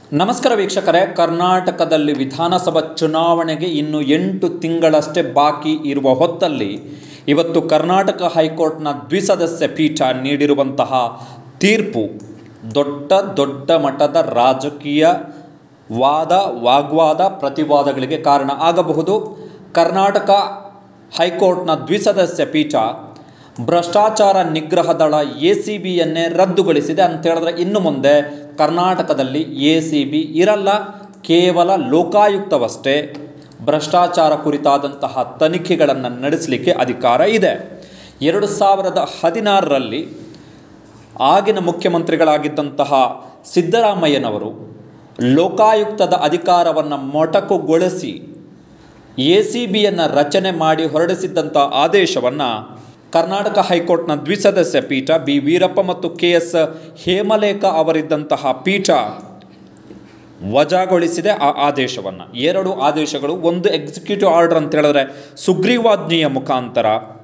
ನಮಸ್ಕಾರ ವೀಕ್ಷಕರೇ ಕರ್ನಾಟಕದಲ್ಲಿ ವಿಧಾನಸಭಾ ಚುನಾವಣೆಗೆ ಇನ್ನು ಎಂಟು ತಿಂಗಳಷ್ಟೇ ಬಾಕಿ ಇರುವ ಹೊತ್ತಲ್ಲಿ ಇವತ್ತು ಕರ್ನಾಟಕ ಹೈಕೋರ್ಟ್ನ ದ್ವಿಸದಸ್ಯ ಪೀಠ ನೀಡಿರುವಂತಹ ತೀರ್ಪು ದೊಡ್ಡ ದೊಡ್ಡ ಮಟ್ಟದ ರಾಜಕೀಯ ವಾದ ವಾಗ್ವಾದ ಪ್ರತಿವಾದಗಳಿಗೆ ಕಾರಣ ಆಗಬಹುದು ಕರ್ನಾಟಕ ಹೈಕೋರ್ಟ್ನ ದ್ವಿಸದಸ್ಯ ಪೀಠ ಭ್ರಷ್ಟಾಚಾರ ನಿಗ್ರಹ ದಳ ಎ ಸಿ ಬಿಯನ್ನೇ ರದ್ದುಗೊಳಿಸಿದೆ ಅಂತ ಹೇಳಿದ್ರೆ ಇನ್ನು ಮುಂದೆ ಕರ್ನಾಟಕದಲ್ಲಿ ಎ ಸಿ ಬಿ ಇರಲ್ಲ ಕೇವಲ ಲೋಕಾಯುಕ್ತವಷ್ಟೇ ಭ್ರಷ್ಟಾಚಾರ ಕುರಿತಾದಂತಹ ತನಿಖೆಗಳನ್ನು ನಡೆಸಲಿಕ್ಕೆ ಅಧಿಕಾರ ಇದೆ ಎರಡು ಸಾವಿರದ ಹದಿನಾರರಲ್ಲಿ ಆಗಿನ ಮುಖ್ಯಮಂತ್ರಿಗಳಾಗಿದ್ದಂತಹ ಸಿದ್ದರಾಮಯ್ಯನವರು ಲೋಕಾಯುಕ್ತದ ಅಧಿಕಾರವನ್ನು ಮೊಟಕುಗೊಳಿಸಿ ಎ ಸಿ ಬಿಯನ್ನು ರಚನೆ ಮಾಡಿ ಹೊರಡಿಸಿದ್ದಂಥ ಆದೇಶವನ್ನು ಕರ್ನಾಟಕ ಹೈಕೋರ್ಟ್ನ ದ್ವಿಸದಸ್ಯ ಪೀಠ ಬಿ ವೀರಪ್ಪ ಮತ್ತು ಕೆ ಎಸ್ ಹೇಮಲೇಖ ಅವರಿದ್ದಂತಹ ಪೀಠ ವಜಾಗೊಳಿಸಿದೆ ಆ ಆದೇಶವನ್ನು ಎರಡು ಆದೇಶಗಳು ಒಂದು ಎಕ್ಸಿಕ್ಯೂಟಿವ್ ಆರ್ಡರ್ ಅಂತ ಹೇಳಿದ್ರೆ ಸುಗ್ರೀವಾಜ್ಞೆಯ ಮುಖಾಂತರ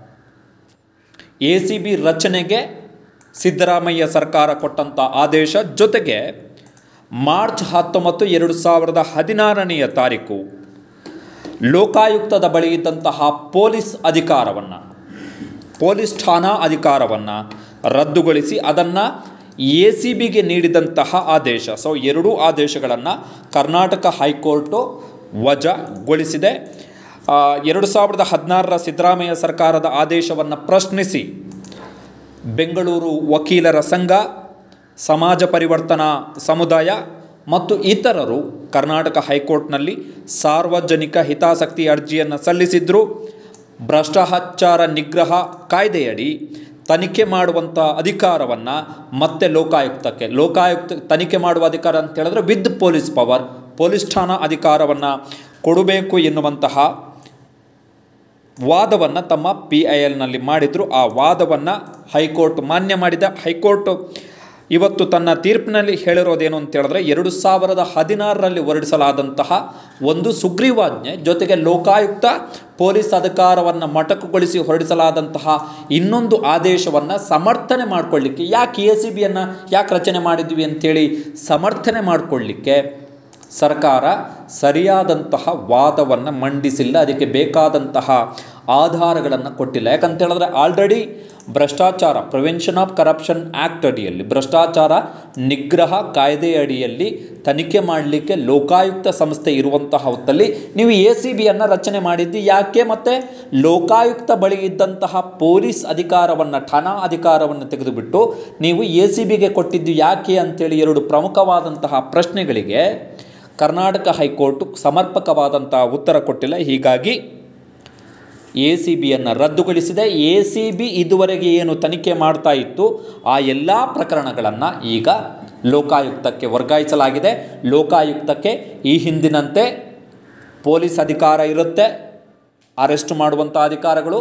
ಎ ಸಿ ಬಿ ರಚನೆಗೆ ಸಿದ್ದರಾಮಯ್ಯ ಸರ್ಕಾರ ಕೊಟ್ಟಂಥ ಆದೇಶ ಜೊತೆಗೆ ಮಾರ್ಚ್ ಹತ್ತೊಂಬತ್ತು ಎರಡು ಸಾವಿರದ ಹದಿನಾರನೆಯ ತಾರೀಕು ಲೋಕಾಯುಕ್ತದ ಬಳಿ ಇದ್ದಂತಹ ಪೊಲೀಸ್ ಅಧಿಕಾರವನ್ನು ಪೊಲೀಸ್ ಠಾಣಾ ಅಧಿಕಾರವನ್ನು ರದ್ದುಗೊಳಿಸಿ ಅದನ್ನು ಎ ಸಿ ಬಿಗೆ ನೀಡಿದಂತಹ ಆದೇಶ ಸೊ ಎರಡೂ ಆದೇಶಗಳನ್ನು ಕರ್ನಾಟಕ ಹೈಕೋರ್ಟು ವಜಾಗೊಳಿಸಿದೆ ಆ, ಎರಡು ಸಾವಿರದ ಹದಿನಾರರ ಸಿದ್ದರಾಮಯ್ಯ ಸರ್ಕಾರದ ಆದೇಶವನ್ನು ಪ್ರಶ್ನಿಸಿ ಬೆಂಗಳೂರು ವಕೀಲರ ಸಂಘ ಸಮಾಜ ಪರಿವರ್ತನಾ ಸಮುದಾಯ ಮತ್ತು ಇತರರು ಕರ್ನಾಟಕ ಹೈಕೋರ್ಟ್ನಲ್ಲಿ ಸಾರ್ವಜನಿಕ ಹಿತಾಸಕ್ತಿ ಅರ್ಜಿಯನ್ನು ಸಲ್ಲಿಸಿದ್ರು ಭ್ರಷ್ಟಾಚಾರ ನಿಗ್ರಹ ಕಾಯ್ದೆಯಡಿ ತನಿಖೆ ಮಾಡುವಂಥ ಅಧಿಕಾರವನ್ನು ಮತ್ತೆ ಲೋಕಾಯುಕ್ತಕ್ಕೆ ಲೋಕಾಯುಕ್ತ ತನಿಖೆ ಮಾಡುವ ಅಧಿಕಾರ ಅಂತ ಹೇಳಿದ್ರೆ ವಿತ್ ಪೊಲೀಸ್ ಪವರ್ ಪೊಲೀಸ್ ಠಾಣಾ ಅಧಿಕಾರವನ್ನು ಕೊಡಬೇಕು ಎನ್ನುವಂತಹ ವಾದವನ್ನು ತಮ್ಮ ಪಿ ಐ ಎಲ್ನಲ್ಲಿ ಮಾಡಿದರು ಆ ವಾದವನ್ನು ಹೈಕೋರ್ಟ್ ಮಾನ್ಯ ಮಾಡಿದ ಹೈಕೋರ್ಟ್ ಇವತ್ತು ತನ್ನ ತೀರ್ಪಿನಲ್ಲಿ ಹೇಳಿರೋದೇನು ಅಂತ ಹೇಳಿದ್ರೆ ಎರಡು ಸಾವಿರದ ಹದಿನಾರರಲ್ಲಿ ಹೊರಡಿಸಲಾದಂತಹ ಒಂದು ಸುಗ್ರೀವಾಜ್ಞೆ ಜೊತೆಗೆ ಲೋಕಾಯುಕ್ತ ಪೊಲೀಸ್ ಅಧಿಕಾರವನ್ನು ಮೊಟಕುಗೊಳಿಸಿ ಹೊರಡಿಸಲಾದಂತಹ ಇನ್ನೊಂದು ಆದೇಶವನ್ನು ಸಮರ್ಥನೆ ಮಾಡಿಕೊಳ್ಳಿಕ್ಕೆ ಯಾಕೆ ಎ ಸಿ ಬಿಯನ್ನು ಯಾಕೆ ರಚನೆ ಮಾಡಿದ್ವಿ ಅಂಥೇಳಿ ಸಮರ್ಥನೆ ಮಾಡಿಕೊಳ್ಳಿಕ್ಕೆ ಸರ್ಕಾರ ಸರಿಯಾದಂತಹ ವಾದವನ್ನು ಮಂಡಿಸಿಲ್ಲ ಅದಕ್ಕೆ ಬೇಕಾದಂತಹ ಆಧಾರಗಳನ್ನು ಕೊಟ್ಟಿಲ್ಲ ಯಾಕಂತ ಹೇಳಿದ್ರೆ ಆಲ್ರೆಡಿ ಭ್ರಷ್ಟಾಚಾರ ಪ್ರಿವೆನ್ಷನ್ ಆಫ್ ಕರಪ್ಷನ್ ಆ್ಯಕ್ಟ್ ಅಡಿಯಲ್ಲಿ ಭ್ರಷ್ಟಾಚಾರ ನಿಗ್ರಹ ಕಾಯ್ದೆ ಅಡಿಯಲ್ಲಿ ತನಿಖೆ ಮಾಡಲಿಕ್ಕೆ ಲೋಕಾಯುಕ್ತ ಸಂಸ್ಥೆ ಇರುವಂತಹ ಹೊತ್ತಲ್ಲಿ ನೀವು ಎ ಸಿ ಬಿಯನ್ನು ರಚನೆ ಮಾಡಿದ್ದು ಯಾಕೆ ಮತ್ತು ಲೋಕಾಯುಕ್ತ ಬಳಿ ಇದ್ದಂತಹ ಪೊಲೀಸ್ ಅಧಿಕಾರವನ್ನು ಠಾಣಾ ಅಧಿಕಾರವನ್ನು ತೆಗೆದುಬಿಟ್ಟು ನೀವು ಎ ಸಿ ಬಿಗೆ ಕೊಟ್ಟಿದ್ದು ಯಾಕೆ ಅಂತೇಳಿ ಎರಡು ಪ್ರಮುಖವಾದಂತಹ ಪ್ರಶ್ನೆಗಳಿಗೆ ಕರ್ನಾಟಕ ಹೈಕೋರ್ಟ್ ಸಮರ್ಪಕವಾದಂಥ ಉತ್ತರ ಕೊಟ್ಟಿಲ್ಲ ಹೀಗಾಗಿ ಎ ಸಿ ಬಿಯನ್ನು ರದ್ದುಗೊಳಿಸಿದೆ ಎ ಸಿ ಬಿ ಇದುವರೆಗೆ ಏನು ತನಿಖೆ ಮಾಡ್ತಾ ಇತ್ತು ಆ ಎಲ್ಲ ಪ್ರಕರಣಗಳನ್ನು ಈಗ ಲೋಕಾಯುಕ್ತಕ್ಕೆ ವರ್ಗಾಯಿಸಲಾಗಿದೆ ಲೋಕಾಯುಕ್ತಕ್ಕೆ ಈ ಹಿಂದಿನಂತೆ ಪೊಲೀಸ್ ಅಧಿಕಾರ ಇರುತ್ತೆ ಅರೆಸ್ಟ್ ಮಾಡುವಂಥ ಅಧಿಕಾರಗಳು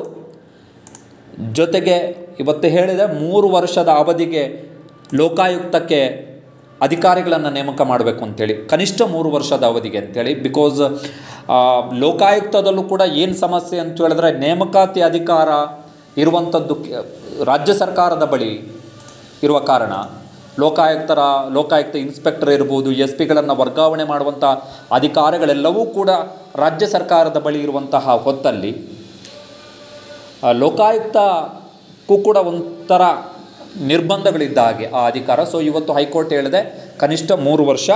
ಜೊತೆಗೆ ಇವತ್ತು ಹೇಳಿದೆ ಮೂರು ವರ್ಷದ ಅವಧಿಗೆ ಲೋಕಾಯುಕ್ತಕ್ಕೆ ಅಧಿಕಾರಿಗಳನ್ನು ನೇಮಕ ಮಾಡಬೇಕು ಅಂತೇಳಿ ಕನಿಷ್ಠ ಮೂರು ವರ್ಷದ ಅವಧಿಗೆ ಅಂತೇಳಿ ಬಿಕಾಸ್ ಲೋಕಾಯುಕ್ತದಲ್ಲೂ ಕೂಡ ಏನು ಸಮಸ್ಯೆ ಅಂತ ಹೇಳಿದ್ರೆ ನೇಮಕಾತಿ ಅಧಿಕಾರ ಇರುವಂಥದ್ದು ಕೆ- ರಾಜ್ಯ ಸರ್ಕಾರದ ಬಳಿ ಇರುವ ಕಾರಣ ಲೋಕಾಯುಕ್ತರ ಲೋಕಾಯುಕ್ತ ಇನ್ಸ್ಪೆಕ್ಟರ್ ಇರ್ಬೋದು ಎಸ್ ಪಿಗಳನ್ನು ವರ್ಗಾವಣೆ ಮಾಡುವಂಥ ಅಧಿಕಾರಗಳೆಲ್ಲವೂ ಕೂಡ ರಾಜ್ಯ ಸರ್ಕಾರದ ಬಳಿ ಇರುವಂತಹ ಹೊತ್ತಲ್ಲಿ ಆ, ಲೋಕಾಯುಕ್ತಕ್ಕೂ ಕೂಡ ಒಂಥರ ನಿರ್ಬಂಧಗಳಿದ್ದ ಹಾಗೆ ಆ ಅಧಿಕಾರ ಸೊ ಇವತ್ತು ಹೈಕೋರ್ಟ್ ಹೇಳಿದೆ ಕನಿಷ್ಠ ಮೂರು ವರ್ಷ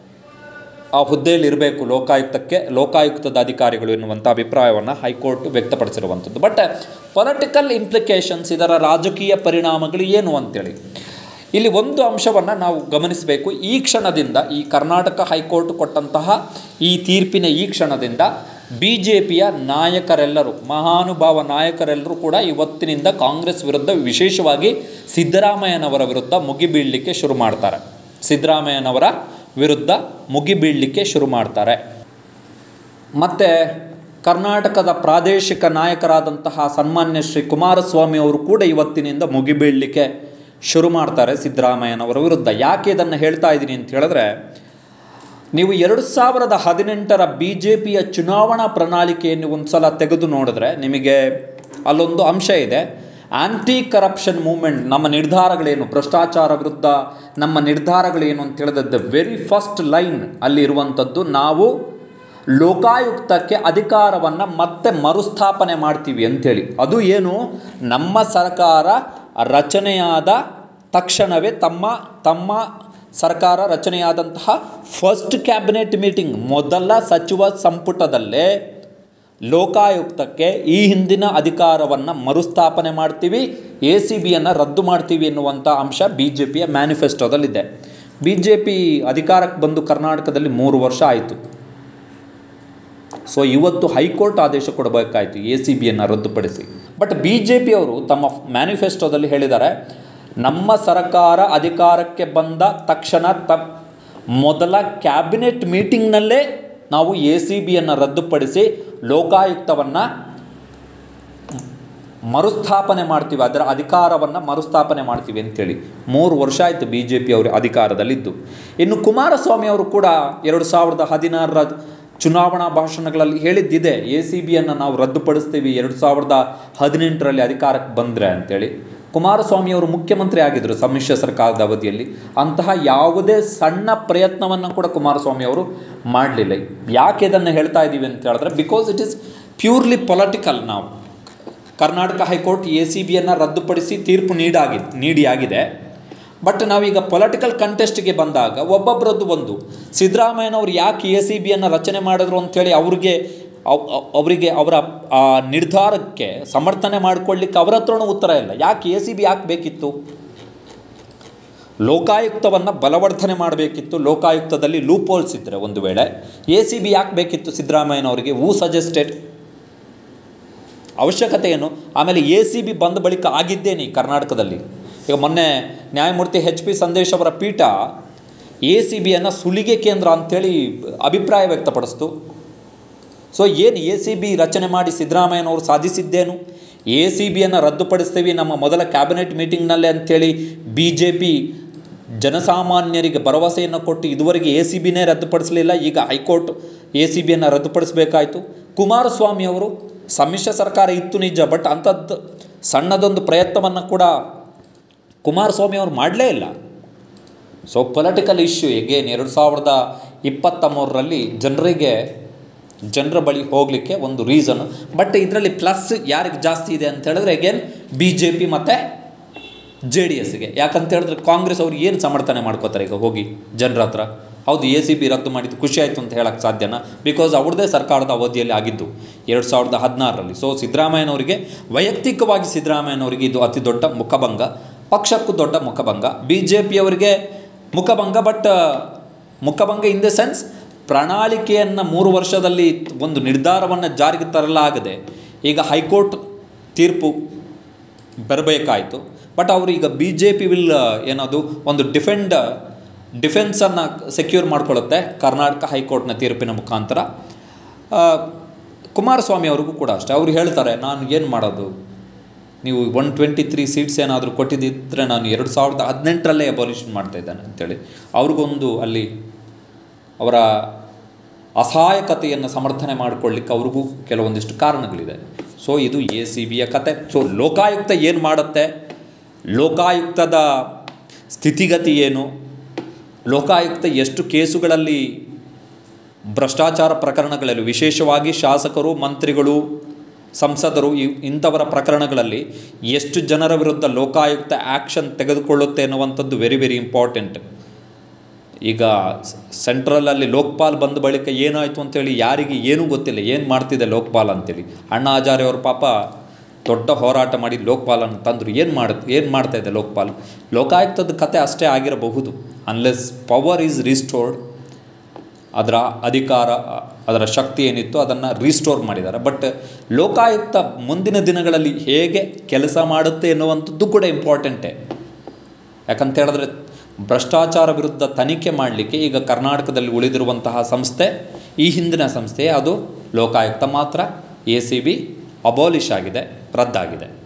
ಆ ಹುದ್ದೆಯಲ್ಲಿ ಇರಬೇಕು ಲೋಕಾಯುಕ್ತಕ್ಕೆ ಲೋಕಾಯುಕ್ತದ ಅಧಿಕಾರಿಗಳು ಎನ್ನುವಂಥ ಅಭಿಪ್ರಾಯವನ್ನು ಹೈಕೋರ್ಟ್ ವ್ಯಕ್ತಪಡಿಸಿರುವಂಥದ್ದು ಬಟ್ ಪೊಲಿಟಿಕಲ್ ಇಂಪ್ಲಿಕೇಶನ್ಸ್ ಇದರ ರಾಜಕೀಯ ಪರಿಣಾಮಗಳು ಏನು ಅಂತೇಳಿ ಇಲ್ಲಿ ಒಂದು ಅಂಶವನ್ನು ನಾವು ಗಮನಿಸಬೇಕು ಈ ಕ್ಷಣದಿಂದ ಈ ಕರ್ನಾಟಕ ಹೈಕೋರ್ಟ್ ಕೊಟ್ಟಂತಹ ಈ ತೀರ್ಪಿನ ಈ ಕ್ಷಣದಿಂದ ಬಿ ಜೆ ಪಿಯ ನಾಯಕರೆಲ್ಲರೂ ಮಹಾನುಭಾವ ನಾಯಕರೆಲ್ಲರೂ ಕೂಡ ಇವತ್ತಿನಿಂದ ಕಾಂಗ್ರೆಸ್ ವಿರುದ್ಧ ವಿಶೇಷವಾಗಿ ಸಿದ್ದರಾಮಯ್ಯನವರ ವಿರುದ್ಧ ಮುಗಿಬೀಳಲಿಕ್ಕೆ ಶುರು ಮಾಡ್ತಾರೆ ಸಿದ್ದರಾಮಯ್ಯನವರ ವಿರುದ್ಧ ಮುಗಿಬೀಳಲಿಕ್ಕೆ ಶುರು ಮಾಡ್ತಾರೆ ಮತ್ತು ಕರ್ನಾಟಕದ ಪ್ರಾದೇಶಿಕ ನಾಯಕರಾದಂತಹ ಸನ್ಮಾನ್ಯ ಶ್ರೀ ಕುಮಾರಸ್ವಾಮಿ ಅವರು ಕೂಡ ಇವತ್ತಿನಿಂದ ಮುಗಿಬೀಳಲಿಕ್ಕೆ ಶುರು ಮಾಡ್ತಾರೆ ಸಿದ್ದರಾಮಯ್ಯನವರ ವಿರುದ್ಧ ಯಾಕೆ ಇದನ್ನು ಹೇಳ್ತಾ ಇದ್ದೀನಿ ಅಂತ ಹೇಳಿದ್ರೆ ನೀವು ಎರಡು ಸಾವಿರದ ಹದಿನೆಂಟರ ಬಿ ಜೆ ಪಿಯ ಚುನಾವಣಾ ಪ್ರಣಾಳಿಕೆಯನ್ನು ಒಂದು ಸಲ ತೆಗೆದು ನೋಡಿದ್ರೆ ನಿಮಗೆ ಅಲ್ಲೊಂದು ಅಂಶ ಇದೆ ಆಂಟಿ ಕರಪ್ಷನ್ ಮೂವ್ಮೆಂಟ್ ನಮ್ಮ ನಿರ್ಧಾರಗಳೇನು ಭ್ರಷ್ಟಾಚಾರ ವಿರುದ್ಧ ನಮ್ಮ ನಿರ್ಧಾರಗಳೇನು ಅಂತ ಹೇಳಿದ ವೆರಿ ಫಸ್ಟ್ ಲೈನ್ ಅಲ್ಲಿ ಇರುವಂಥದ್ದು ನಾವು ಲೋಕಾಯುಕ್ತಕ್ಕೆ ಅಧಿಕಾರವನ್ನು ಮತ್ತೆ ಮರುಸ್ಥಾಪನೆ ಮಾಡ್ತೀವಿ ಅಂಥೇಳಿ ಅದು ಏನು ನಮ್ಮ ಸರ್ಕಾರ ರಚನೆಯಾದ ತಕ್ಷಣವೇ ತಮ್ಮ ತಮ್ಮ ಸರ್ಕಾರ ರಚನೆಯಾದಂತಹ ಫಸ್ಟ್ ಕ್ಯಾಬಿನೆಟ್ ಮೀಟಿಂಗ್ ಮೊದಲ ಸಚಿವ ಸಂಪುಟದಲ್ಲೇ ಲೋಕಾಯುಕ್ತಕ್ಕೆ ಈ ಹಿಂದಿನ ಅಧಿಕಾರವನ್ನು ಮರುಸ್ಥಾಪನೆ ಮಾಡ್ತೀವಿ ಎ ಸಿ ಬಿಯನ್ನು ರದ್ದು ಮಾಡ್ತೀವಿ ಎನ್ನುವಂಥ ಅಂಶ ಬಿ ಜೆ ಪಿಯ ಮ್ಯಾನಿಫೆಸ್ಟೋದಲ್ಲಿದೆ ಬಿ ಜೆ ಪಿ ಅಧಿಕಾರಕ್ಕೆ ಬಂದು ಕರ್ನಾಟಕದಲ್ಲಿ ಮೂರು ವರ್ಷ ಆಯಿತು ಸೊ ಇವತ್ತು ಹೈಕೋರ್ಟ್ ಆದೇಶ ಕೊಡಬೇಕಾಯಿತು ಎ ಸಿ ಬಿಯನ್ನು ರದ್ದುಪಡಿಸಿ ಬಟ್ ಬಿ ಜೆ ಪಿಯವರು ತಮ್ಮ ಮ್ಯಾನಿಫೆಸ್ಟೋದಲ್ಲಿ ಹೇಳಿದ್ದಾರೆ ನಮ್ಮ ಸರ್ಕಾರ ಅಧಿಕಾರಕ್ಕೆ ಬಂದ ತಕ್ಷಣ ತ ಮೊದಲ ಕ್ಯಾಬಿನೆಟ್ ಮೀಟಿಂಗ್ನಲ್ಲೇ ನಾವು ಎ ಸಿ ಬಿಯನ್ನು ರದ್ದುಪಡಿಸಿ ಲೋಕಾಯುಕ್ತವನ್ನು ಮರುಸ್ಥಾಪನೆ ಮಾಡ್ತೀವಿ ಅದರ ಅಧಿಕಾರವನ್ನು ಮರುಸ್ಥಾಪನೆ ಮಾಡ್ತೀವಿ ಅಂತೇಳಿ ಮೂರು ವರ್ಷ ಆಯಿತು ಬಿ ಜೆ ಪಿ ಅವರು ಅಧಿಕಾರದಲ್ಲಿದ್ದು ಇನ್ನು ಕುಮಾರಸ್ವಾಮಿ ಅವರು ಕೂಡ ಎರಡು ಸಾವಿರದ ಹದಿನಾರರ ಚುನಾವಣಾ ಭಾಷಣಗಳಲ್ಲಿ ಹೇಳಿದ್ದಿದೆ ಎ ಸಿ ಬಿಯನ್ನು ನಾವು ರದ್ದುಪಡಿಸ್ತೀವಿ ಎರಡು ಸಾವಿರದ ಹದಿನೆಂಟರಲ್ಲಿ ಅಧಿಕಾರಕ್ಕೆ ಬಂದರೆ ಅಂತೇಳಿ ಕುಮಾರಸ್ವಾಮಿ ಅವರು ಮುಖ್ಯಮಂತ್ರಿ ಆಗಿದ್ದರು ಸಮ್ಮಿಶ್ರ ಸರ್ಕಾರದ ಅವಧಿಯಲ್ಲಿ ಅಂತಹ ಯಾವುದೇ ಸಣ್ಣ ಪ್ರಯತ್ನವನ್ನು ಕೂಡ ಕುಮಾರಸ್ವಾಮಿ ಅವರು ಮಾಡಲಿಲ್ಲ ಯಾಕೆ ಇದನ್ನು ಹೇಳ್ತಾ ಇದ್ದೀವಿ ಅಂತ ಹೇಳಿದ್ರೆ because it is purely political ನಾವು ಕರ್ನಾಟಕ ಹೈಕೋರ್ಟ್ ಎ ಸಿ ಬಿಯನ್ನು ರದ್ದುಪಡಿಸಿ ತೀರ್ಪು ನೀಡಾಗಿ ನೀಡಿಯಾಗಿದೆ ಬಟ್ ನಾವೀಗ ಪೊಲಿಟಿಕಲ್ ಕಂಟೆಸ್ಟ್ಗೆ ಬಂದಾಗ ಒಬ್ಬೊಬ್ಬರದ್ದು ಒಂದು ಸಿದ್ದರಾಮಯ್ಯನವ್ರು ಯಾಕೆ ಎ ಸಿ ಬಿಯನ್ನು ರಚನೆ ಮಾಡಿದ್ರು ಅಂಥೇಳಿ ಅವ್ರಿಗೆ ಅವ್- ಅವ್- ಅವರಿಗೆ ಅವರ ಆ ನಿರ್ಧಾರಕ್ಕೆ ಸಮರ್ಥನೆ ಮಾಡಿಕೊಳ್ಳಿಕ್ಕೆ ಅವರ ಹತ್ರನೂ ಉತ್ತರ ಇಲ್ಲ ಯಾಕೆ ಎ ಸಿ ಬಿ ಯಾಕೆ ಬೇಕಿತ್ತು ಲೋಕಾಯುಕ್ತವನ್ನು ಬಲವರ್ಧನೆ ಮಾಡಬೇಕಿತ್ತು ಲೋಕಾಯುಕ್ತದಲ್ಲಿ ಲೂಪ್ ಹೋಲ್ಸ್ ಇದ್ದರೆ ಒಂದು ವೇಳೆ ಎ ಸಿ ಬಿ ಯಾಕೆ ಬೇಕಿತ್ತು ಸಿದ್ದರಾಮಯ್ಯನವರಿಗೆ ಹೂ ಸಜೆಸ್ಟೆಡ್ ಅವಶ್ಯಕತೆ ಏನು ಆಮೇಲೆ ಎ ಸಿ ಬಿ ಬಂದ ಬಳಿಕ ಆಗಿದ್ದೇನೆ ಕರ್ನಾಟಕದಲ್ಲಿ ಈಗ ಮೊನ್ನೆ ನ್ಯಾಯಮೂರ್ತಿ ಎಚ್ ಪಿ ಸಂದೇಶ್ ಅವರ ಪೀಠ ಎ ಸಿ ಬಿಯನ್ನು ಸುಲಿಗೆ ಕೇಂದ್ರ ಅಂಥೇಳಿ ಅಭಿಪ್ರಾಯ ವ್ಯಕ್ತಪಡಿಸ್ತು ಸೊ ಏನು ಎ ಸಿ ಬಿ ರಚನೆ ಮಾಡಿ ಸಿದ್ದರಾಮಯ್ಯನವರು ಸಾಧಿಸಿದ್ದೇನು ಎ ಸಿ ಬಿಯನ್ನು ರದ್ದುಪಡಿಸ್ತೀವಿ ನಮ್ಮ ಮೊದಲ ಕ್ಯಾಬಿನೆಟ್ ಮೀಟಿಂಗ್ನಲ್ಲೇ ಅಂಥೇಳಿ ಬಿ ಜೆ ಪಿ ಜನಸಾಮಾನ್ಯರಿಗೆ ಭರವಸೆಯನ್ನು ಕೊಟ್ಟು ಇದುವರೆಗೆ ಎ ಸಿ ಬಿನೇ ರದ್ದುಪಡಿಸಲಿಲ್ಲ ಈಗ ಹೈಕೋರ್ಟ್ ಎ ಸಿ ಬಿಯನ್ನು ರದ್ದುಪಡಿಸಬೇಕಾಯಿತು ಕುಮಾರಸ್ವಾಮಿ ಅವರು ಸಮ್ಮಿಶ್ರ ಸರ್ಕಾರ ಇತ್ತು ನಿಜ ಬಟ್ ಅಂಥದ್ದು ಸಣ್ಣದೊಂದು ಪ್ರಯತ್ನವನ್ನು ಕೂಡ ಕುಮಾರಸ್ವಾಮಿ ಅವರು ಮಾಡಲೇ ಇಲ್ಲ ಸೊ ಪೊಲಿಟಿಕಲ್ ಇಶ್ಯೂ ಎಗೇನ್ ಎರಡು ಸಾವಿರದ ಇಪ್ಪತ್ತ ಮೂರರಲ್ಲಿ ಜನರಿಗೆ ಜನರ ಬಳಿ ಹೋಗಲಿಕ್ಕೆ ಒಂದು ರೀಸನ್ ಬಟ್ ಇದರಲ್ಲಿ ಪ್ಲಸ್ ಯಾರಿಗೆ ಜಾಸ್ತಿ ಇದೆ ಅಂತ ಹೇಳಿದ್ರೆ ಎಗೇನ್ ಬಿ ಜೆ ಪಿ ಮತ್ತು ಜೆ ಡಿ ಎಸ್ಗೆ ಯಾಕಂತ ಹೇಳಿದ್ರೆ ಕಾಂಗ್ರೆಸ್ ಅವ್ರು ಏನು ಸಮರ್ಥನೆ ಮಾಡ್ಕೋತಾರೆ ಈಗ ಹೋಗಿ ಜನರ ಹತ್ರ ಹೌದು ಎ ಸಿ ಬಿ ರದ್ದು ಮಾಡಿದ್ದು ಖುಷಿ ಆಯಿತು ಅಂತ ಹೇಳಕ್ಕೆ ಸಾಧ್ಯನಾ ಬಿಕಾಸ್ ಅವ್ರದ್ದೇ ಸರ್ಕಾರದ ಅವಧಿಯಲ್ಲಿ ಆಗಿದ್ದು ಎರಡು ಸಾವಿರದ ಹದಿನಾರರಲ್ಲಿ ಸೊ ಸಿದ್ದರಾಮಯ್ಯನವರಿಗೆ ವೈಯಕ್ತಿಕವಾಗಿ ಸಿದ್ದರಾಮಯ್ಯನವರಿಗೆ ಇದು ಅತಿ ದೊಡ್ಡ ಮುಖಭಂಗ ಪಕ್ಷಕ್ಕೂ ದೊಡ್ಡ ಮುಖಭಂಗ ಬಿ ಜೆ ಪಿಯವರಿಗೆ ಮುಖಭಂಗ ಬಟ್ ಮುಖಭಂಗ ಇನ್ ದ ಸೆನ್ಸ್ ಪ್ರಣಾಳಿಕೆಯನ್ನು ಮೂರು ವರ್ಷದಲ್ಲಿ ಒಂದು ನಿರ್ಧಾರವನ್ನು ಜಾರಿಗೆ ತರಲಾಗದೆ ಈಗ ಹೈಕೋರ್ಟ್ ತೀರ್ಪು ಬರಬೇಕಾಯಿತು ಬಟ್ ಅವರು ಈಗ ಬಿ ಜೆ ಪಿ ವಿಲ್ ಏನದು ಒಂದು ಡಿಫೆಂಡ್ ಡಿಫೆನ್ಸನ್ನು ಸೆಕ್ಯೂರ್ ಮಾಡ್ಕೊಳ್ಳುತ್ತೆ ಕರ್ನಾಟಕ ಹೈಕೋರ್ಟ್ನ ತೀರ್ಪಿನ ಮುಖಾಂತರ ಆ, ಕುಮಾರಸ್ವಾಮಿ ಅವ್ರಿಗೂ ಕೂಡ ಅಷ್ಟೇ ಅವ್ರು ಹೇಳ್ತಾರೆ ನಾನು ಏನು ಮಾಡೋದು ನೀವು ಒನ್ ಟ್ವೆಂಟಿ ತ್ರೀ ಸೀಟ್ಸ್ ಏನಾದರೂ ಕೊಟ್ಟಿದ್ದಿದ್ರೆ ನಾನು ಎರಡು ಸಾವಿರದ ಹದಿನೆಂಟರಲ್ಲೇ ಅಬಾಲಿಷನ್ ಮಾಡ್ತಾ ಇದ್ದೇನೆ ಅಂತೇಳಿ ಅವ್ರಿಗೊಂದು ಅಲ್ಲಿ ಅವರ ಅಸಹಾಯಕತೆಯನ್ನು ಸಮರ್ಥನೆ ಮಾಡಿಕೊಳ್ಳಿಕ್ಕೆ ಅವ್ರಿಗೂ ಕೆಲವೊಂದಿಷ್ಟು ಕಾರಣಗಳಿದೆ ಸೊ ಇದು ಎ ಸಿ ಬಿಯ ಕತೆ ಸೊ ಲೋಕಾಯುಕ್ತ ಏನು ಮಾಡುತ್ತೆ ಲೋಕಾಯುಕ್ತದ ಸ್ಥಿತಿಗತಿ ಏನು ಲೋಕಾಯುಕ್ತ ಎಷ್ಟು ಕೇಸುಗಳಲ್ಲಿ ಭ್ರಷ್ಟಾಚಾರ ಪ್ರಕರಣಗಳಲ್ಲಿ ವಿಶೇಷವಾಗಿ ಶಾಸಕರು ಮಂತ್ರಿಗಳು ಸಂಸದರು ಇವ್- ಇಂಥವರ ಪ್ರಕರಣಗಳಲ್ಲಿ ಎಷ್ಟು ಜನರ ವಿರುದ್ಧ ಲೋಕಾಯುಕ್ತ ಆ್ಯಕ್ಷನ್ ತೆಗೆದುಕೊಳ್ಳುತ್ತೆ ಅನ್ನುವಂಥದ್ದು ವೆರಿ ವೆರಿ ಇಂಪಾರ್ಟೆಂಟ್ ಈಗ ಸೆಂಟ್ರಲಲ್ಲಿ ಲೋಕ್ಪಾಲ್ ಬಂದ ಬಳಿಕ ಏನಾಯಿತು ಅಂತೇಳಿ ಯಾರಿಗೆ ಏನೂ ಗೊತ್ತಿಲ್ಲ ಏನು ಮಾಡ್ತಿದೆ ಲೋಕ್ಪಾಲ್ ಅಂತೇಳಿ ಅಣ್ಣಾ ಹಜಾರೆ ಅವ್ರ ಪಾಪ ದೊಡ್ಡ ಹೋರಾಟ ಮಾಡಿ ಲೋಕ್ಪಾಲನ್ನು ತಂದರು ಏನು ಮಾಡುತ್ತೆ ಏನು ಮಾಡ್ತಾ ಇದೆ ಲೋಕ್ಪಾಲ್ ಲೋಕಾಯುಕ್ತದ ಕತೆ ಅಷ್ಟೇ ಆಗಿರಬಹುದು ಅನ್ಲೆಸ್ ಪವರ್ ಈಸ್ ರಿಸ್ಟೋರ್ಡ್ ಅದರ ಅಧಿಕಾರ ಅದರ ಶಕ್ತಿ ಏನಿತ್ತು ಅದನ್ನು ರೀಸ್ಟೋರ್ ಮಾಡಿದ್ದಾರೆ ಬಟ್ ಲೋಕಾಯುಕ್ತ ಮುಂದಿನ ದಿನಗಳಲ್ಲಿ ಹೇಗೆ ಕೆಲಸ ಮಾಡುತ್ತೆ ಎನ್ನುವಂಥದ್ದು ಕೂಡ ಇಂಪಾರ್ಟೆಂಟೇ ಯಾಕಂತ ಹೇಳಿದ್ರೆ ಭ್ರಷ್ಟಾಚಾರ ವಿರುದ್ಧ ತನಿಖೆ ಮಾಡಲಿಕ್ಕೆ ಈಗ ಕರ್ನಾಟಕದಲ್ಲಿ ಉಳಿದಿರುವಂತಹ ಸಂಸ್ಥೆ ಈ ಹಿಂದಿನ ಸಂಸ್ಥೆ ಅದು ಲೋಕಾಯುಕ್ತ ಮಾತ್ರ ಎ ಸಿ ಬಿ ಅಬಾಲಿಷ್ ಆಗಿದೆ ರದ್ದಾಗಿದೆ